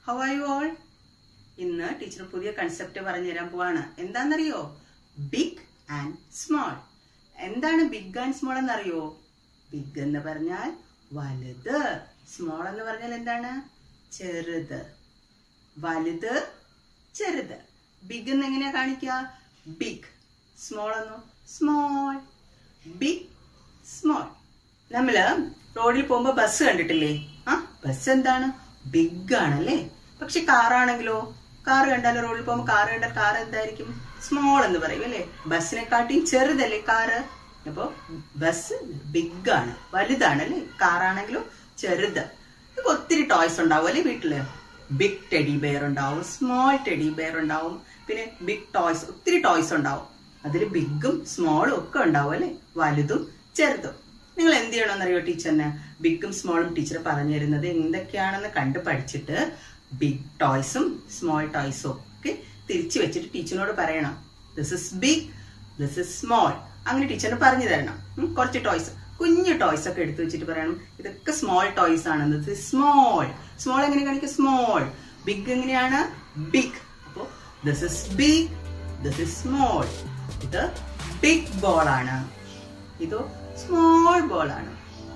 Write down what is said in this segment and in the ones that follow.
How are you all ഇന്ന് teacher പുതിയ concept പറഞ്ഞു തരാൻ പോവാണ് എന്താണെന്നറിയോ ബിഗ് ആൻഡ് സ്മോൾ എന്താണ് ബിഗ് ആൻഡ് സ്മോൾ എന്നറിയോ ബിഗ് എന്ന് പറഞ്ഞാൽ വലുത് സ്മോൾ എന്ന് പറഞ്ഞാൽ എന്താണ് ചെറുത് വലുത് ചെറുത് ബിഗ് എന്ന് എങ്ങനെയാ കാണിക്കുക ബിഗ് സ്മോൾ എന്നോ സ്മോൾ ബിഗ് സ്മോൾ നമ്മള് റോഡിൽ പോകുമ്പോ ബസ് കണ്ടിട്ടില്ലേ ആ ബസ് എന്താണ് ബിഗ് ആണല്ലേ പക്ഷെ കാറാണെങ്കിലോ കാർ കണ്ടാലോ റോഡിൽ പോകുമ്പോൾ കാർ കണ്ടാൽ കാർ എന്തായിരിക്കും സ്മോൾ എന്ന് പറയും അല്ലേ ബസ്സിനെക്കാട്ടിയും ചെറുതല്ലേ കാറ് അപ്പോ ബസ് ബിഗ് ആണ് വലുതാണ് അല്ലേ കാറാണെങ്കിലും ചെറുത് ഇപ്പൊ ഒത്തിരി ടോയ്സ് ഉണ്ടാവും അല്ലേ വീട്ടില് ബിഗ് ടെഡി ബെയർ ഉണ്ടാവും സ്മോൾ ടെഡി ബെയർ ഉണ്ടാവും പിന്നെ ബിഗ് ടോയ്സ് ഒത്തിരി ടോയ്സ് ഉണ്ടാവും അതിൽ ബിഗും സ്മോളും ഒക്കെ ഉണ്ടാവും അല്ലേ വലുതും ചെറുതും നിങ്ങൾ എന്ത് ചെയ്യണമെന്നറിയോ ടീച്ചറിന് ബിഗും സ്മോളും ടീച്ചർ പറഞ്ഞു തരുന്നത് എന്തൊക്കെയാണെന്ന് കണ്ട് പഠിച്ചിട്ട് ബിഗ് ടോയ്സും സ്മോൾ ടോയ്സും ഒക്കെ തിരിച്ചു വെച്ചിട്ട് ടീച്ചറിനോട് പറയണം this is big this is small അങ്ങനെ ടീച്ചറിന് പറഞ്ഞു തരണം ഉം, കുറച്ച് ടോയ്സ് കുഞ്ഞു ടോയ്സ് ഒക്കെ എടുത്തു വെച്ചിട്ട് പറയണം ഇതൊക്കെ സ്മോൾ ടോയ്സ് ആണ് ദിസ് ഇസ് സ്മോൾ സ്മോൾ എങ്ങനെ കാണിക്കും സ്മോൾ ബിഗ് എങ്ങനെയാണ് ബിഗ് അപ്പോ this is big this is small ഇത് ബിഗ് ബോൾ ആണ് ഇതോ സ്മോൾ ബോൾ ആണ്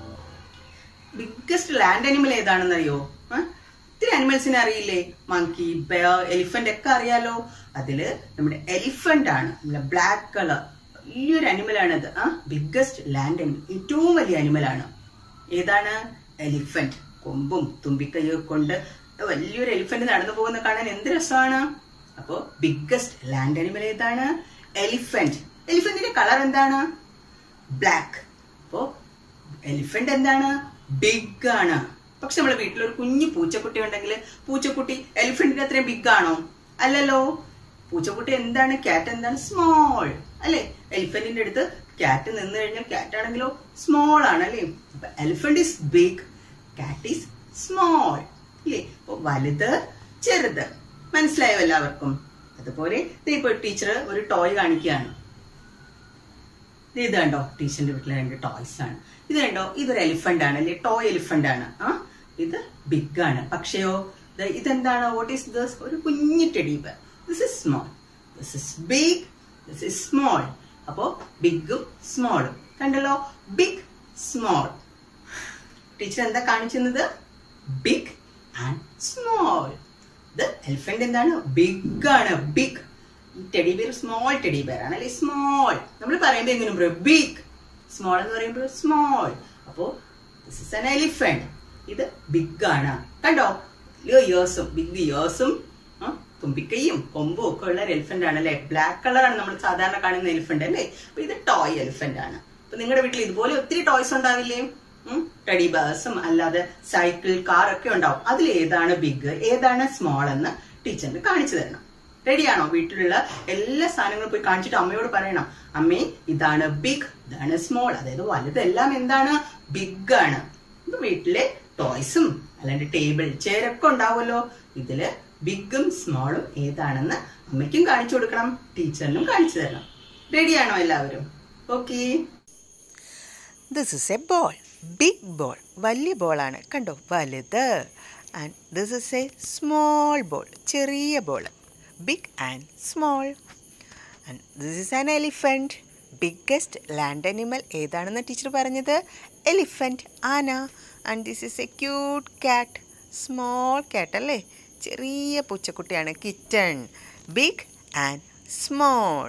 ബിഗ്ഗസ്റ്റ് ലാൻഡ് അനിമൽ ഏതാണെന്ന് അറിയോ ഒത്തിരി അനിമൽസിനെ അറിയില്ലേ മങ്കി ബെയർ എലിഫന്റ് ഒക്കെ അറിയാലോ അതില് നമ്മുടെ എലിഫന്റ് ആണ് നമ്മുടെ ബ്ലാക്ക് കളർ വലിയൊരു അനിമൽ ആണ് അത് ആ ബിഗ്ഗസ്റ്റ് ലാൻഡ് അനിമൽ ഏറ്റവും വലിയ അനിമൽ ആണ് ഏതാണ് എലിഫന്റ് കൊമ്പും തുമ്പിക്കൈയും കൊണ്ട് വലിയൊരു എലിഫന്റ് നടന്നു പോകുന്ന കാണാൻ എന്ത് രസമാണ് അപ്പോ ബിഗ്ഗസ്റ്റ് ലാൻഡ് അനിമൽ ഏതാണ് എലിഫന്റ് എലിഫന്റിന്റെ കളർ എന്താണ് ബ്ലാക്ക് അപ്പോ എലിഫന്റ് എന്താണ് ബിഗ് ആണ് പക്ഷെ നമ്മുടെ വീട്ടിലൊരു കുഞ്ഞു പൂച്ചക്കുട്ടി ഉണ്ടെങ്കിൽ പൂച്ചക്കുട്ടി എലിഫന്റിന്റെ അത്രയും ബിഗ് ആണോ അല്ലല്ലോ പൂച്ചക്കുട്ടി എന്താണ് ക്യാറ്റ് എന്താണ് സ്മോൾ അല്ലെ എലിഫന്റിന്റെ അടുത്ത് ക്യാറ്റ് നിന്ന് കഴിഞ്ഞാൽ ക്യാറ്റ് ആണെങ്കിലോ സ്മോൾ ആണ് അല്ലേ അപ്പൊ elephant is big cat is small ഇല്ലേ അപ്പൊ വലുത് ചെറുത് മനസ്സിലായോ എല്ലാവർക്കും അതുപോലെ ദേ ഇപ്പൊ ടീച്ചർ ഒരു ടോയ് കാണിക്കുകയാണ് ഇത് കണ്ടോ ടീച്ചറിന്റെ വീട്ടിലെ രണ്ട് ടോയ്സ് ആണ് ഇത് കണ്ടോ ഇതൊരു എലിഫന്റ് ആണ് അല്ലെ ടോയ് എലിഫന്റ് ആണ് ആ ഇത് ബിഗ് ആണ് പക്ഷെയോ ദേ ഇതെന്താണ് വാട്ട് ഈസ് ദിസ് ഒരു കുഞ്ഞു teddy bear this is small this is big this is small അപ്പോ ബിഗും സ്മോളും കണ്ടല്ലോ ബിഗ് സ്മോൾ ടീച്ചർ എന്താ കാണിച്ചിരുന്നത് ബിഗ് ആൻഡ് സ്മോൾ ഇത് എലിഫന്റ് എന്താണ് ബിഗ് ആണ് big teddy bear small teddy bear ആണ് അല്ലെ സ്മോൾ നമ്മൾ പറയുമ്പോൾ എങ്ങനെ പറയും ബിഗ് സ്മോൾ എന്ന് പറയുമ്പോൾ സ്മോൾ അപ്പോ ദിസ് ഇസ് എൻ എലിഫന്റ് ഇത് ബിഗ് ആണ് കണ്ടോ വലിയ ഇയേഴ്സും ബിഗ് ഇയേഴ്സും തുമ്പിക്കൈയും കൊമ്പും ഒക്കെ ഉള്ള ഒരു എലിഫന്റ് ആണ് അല്ലെ ബ്ലാക്ക് കളറാണ് നമ്മൾ സാധാരണ കാണുന്ന എലിഫന്റ് അല്ലേ അപ്പൊ ഇത് ടോയ് എലിഫന്റ് ആണ് അപ്പൊ നിങ്ങളുടെ വീട്ടിൽ ഇതുപോലെ ഒത്തിരി ടോയ്സ് ഉണ്ടാവില്ലേ ടെഡി ബേഴ്സും അല്ലാതെ സൈക്കിൾ കാർ ഒക്കെ ഉണ്ടാവും അതിൽ ഏതാണ് ബിഗ് ഏതാണ് സ്മോൾ എന്ന് ടീച്ചറിന് കാണിച്ചു തരണം റെഡിയാണോ വീട്ടിലുള്ള എല്ലാ സാധനങ്ങളും പോയി കാണിച്ചിട്ട് അമ്മയോട് പറയണം അമ്മേ ഇതാണ് ബിഗ് ഇതാണ് സ്മോൾ അതായത് വലുതെല്ലാം എന്താണ് ബിഗ് ആണ് ഇപ്പൊ വീട്ടിലെ ടോയ്സും അല്ലാണ്ട് ടേബിൾ ചെയറൊക്കെ ഉണ്ടാവുമല്ലോ ഇതില് ബിഗും സ്മോളും ഏതാണെന്ന് അമ്മയ്ക്കും കാണിച്ചു കൊടുക്കണം ടീച്ചറിനും കാണിച്ചു തരണം റെഡിയാണോ എല്ലാവരും okay this is a ball big ball വലിയ ബോളാണ് കണ്ടോ വലുത് and this is a small ball ചെറിയ ball big and small and this is an elephant biggest land animal ഏതാണെന്ന് ടീച്ചർ പറഞ്ഞത് എലിഫൻറ്റ് ആന and this is a cute cat small cat അല്ലേ ചെറിയ പൂച്ചക്കുട്ടിയാണ് കിറ്റൺ ബിഗ് ആൻഡ് സ്മോൾ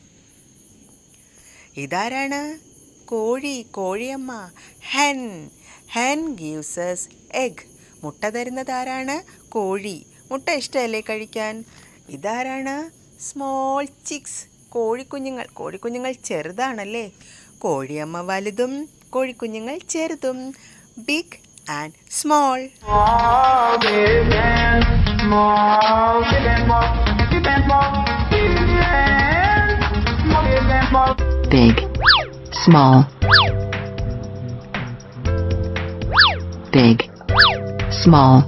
ഇതാരാണ് കോഴി കോഴിയമ്മ ഹെൻ ഹെൻ ഗീവ്സസ് എഗ് മുട്ട തരുന്നത് ആരാണ് കോഴി മുട്ട ഇഷ്ടമല്ലേ കഴിക്കാൻ ഇതാരാണ് സ്മോൾ ചിക്സ് കോഴിക്കുഞ്ഞുങ്ങൾ കോഴിക്കുഞ്ഞുങ്ങൾ ചെറുതാണല്ലേ കോഴിയമ്മ വലുതും കോഴിക്കുഞ്ഞുങ്ങൾ ചെറുതും big and small Small, big and small, big and small, big and small, big and small, big and small. big, small, big, small,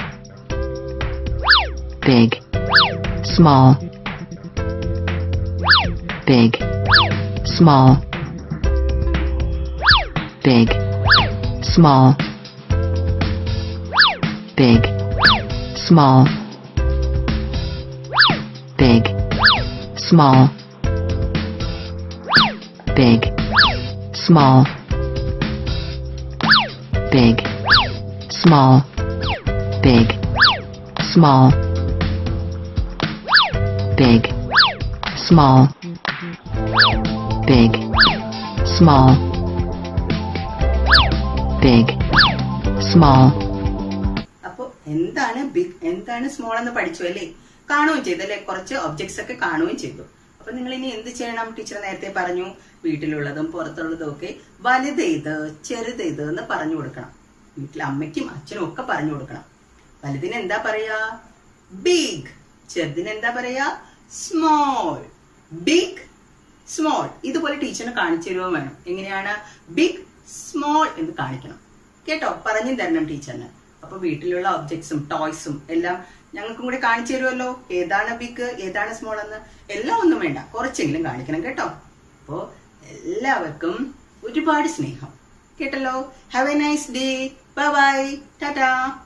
big, small, big, small, big, small, big, small, big, small, big, small, big, small, big, small, big, small, big, small, big, small. അപ്പൊ എന്താണ് big എന്താണ് small എന്ന് പഠിച്ചു അല്ലേ കാണുകയും ചെയ്തു അല്ലെ കുറച്ച് ഒബ്ജക്ട്സ് ഒക്കെ കാണുകയും ചെയ്തു അപ്പൊ നിങ്ങൾ ഇനി എന്ത് ചെയ്യണം ടീച്ചർ നേരത്തെ പറഞ്ഞു വീട്ടിലുള്ളതും പുറത്തുള്ളതും ഒക്കെ വലുതേത് ചെറുതേത് എന്ന് പറഞ്ഞു കൊടുക്കണം വീട്ടിൽ അമ്മയ്ക്കും അച്ഛനും ഒക്കെ പറഞ്ഞു കൊടുക്കണം വലുതിന് എന്താ പറയാ ബിഗ് ചെറുതിന് എന്താ പറയാ സ്മോൾ ബിഗ് സ്മോൾ ഇതുപോലെ ടീച്ചറിന് കാണിച്ചു തരുമോ വേണം എങ്ങനെയാണ് ബിഗ് സ്മോൾ എന്ന് കാണിക്കണം കേട്ടോ പറഞ്ഞു തരണം ടീച്ചറിന് അപ്പൊ വീട്ടിലുള്ള ഒബ്ജക്ട്സും ടോയ്സും എല്ലാം ഞങ്ങൾക്കും കൂടി കാണിച്ചു തരുമല്ലോ ഏതാണ് ബിഗ് ഏതാണ് സ്മോൾ എന്ന് എല്ലാം ഒന്നും വേണ്ട കുറച്ചെങ്കിലും കാണിക്കണം കേട്ടോ അപ്പോ എല്ലാവർക്കും ഒരുപാട് സ്നേഹം കേട്ടല്ലോ have a nice day bye bye Tata